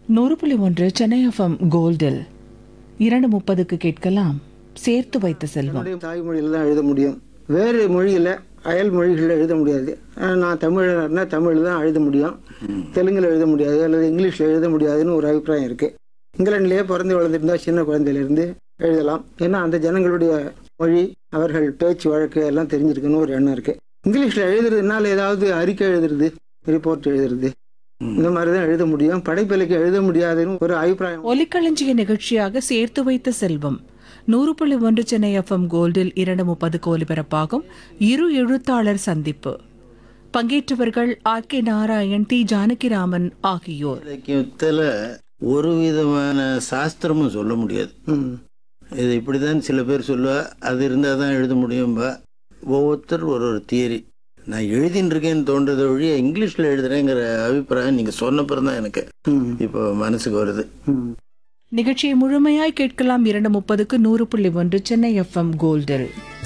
நூறு புள்ளி ஒன்று சென்னை எஃப்எம் கோல்டில் இரண்டு முப்பதுக்கு கேட்கலாம் சேர்த்து வைத்த செல்வம் என்னுடைய தாய்மொழியில் தான் எழுத முடியும் வேறு மொழியில் அயல் மொழிகளில் எழுத முடியாது ஆனா, நான் தமிழர்னா தமிழ் தான் எழுத முடியும் தெலுங்கில் எழுத முடியாது அல்லது இங்கிலீஷில் எழுத முடியாதுன்னு ஒரு அபிப்பிராயம் இருக்குது இங்கிலாந்துலேயே பிறந்து வளர்ந்துருந்தா சின்ன குழந்தையிலேருந்து எழுதலாம் ஏன்னா அந்த ஜனங்களுடைய மொழி அவர்கள் பேச்சு வழக்கு எல்லாம் தெரிஞ்சிருக்குன்னு ஒரு எண்ணம் இருக்குது இங்கிலீஷில் எழுதுறதுனால ஏதாவது அறிக்கை எழுதுறது ரிப்போர்ட் எழுதுறது இந்த மாதிரி தான் எழுத முடியும் படைப்பிலைக்கு எழுத முடியாதுன்னு ஒரு அபிப்பிராயம் ஒலிக்களஞ்சிய நிகழ்ச்சியாக சேர்த்து வைத்த செல்வம் நூறு புள்ளி ஒன்று சென்னை எஃப்எம் கோல்டில் இரண்டு முப்பதுக்கு ஒலிபரப்பாகும் இரு எழுத்தாளர் சந்திப்பு பங்கேற்றவர்கள் R K Narayan T Janakiraman ஆகியோர் இலக்கியத்தில் ஒரு விதமான சாஸ்திரமும் சொல்ல முடியாது ம் இது இப்படிதான் சில பேர் சொல்லுவா அது இருந்தால் தான் எழுத முடியும்பா ஒவ்வொருத்தர் ஒரு ஒரு தியரி நான் எழுதின்னு இருக்கேன்னு தோன்றதை ஒழிய இங்கிலீஷில் எழுதுறேங்கிற அபிப்பிராயம் நீங்கள் சொன்னப்புறம் தான் எனக்கு ம் இப்போ மனசுக்கு வருது ம் நிகழ்ச்சியை முழுமையாய் கேட்கலாம் இரண்டு முப்பதுக்கு நூறு புள்ளி ஒன்று சென்னை எஃப்எம் கோல்டில்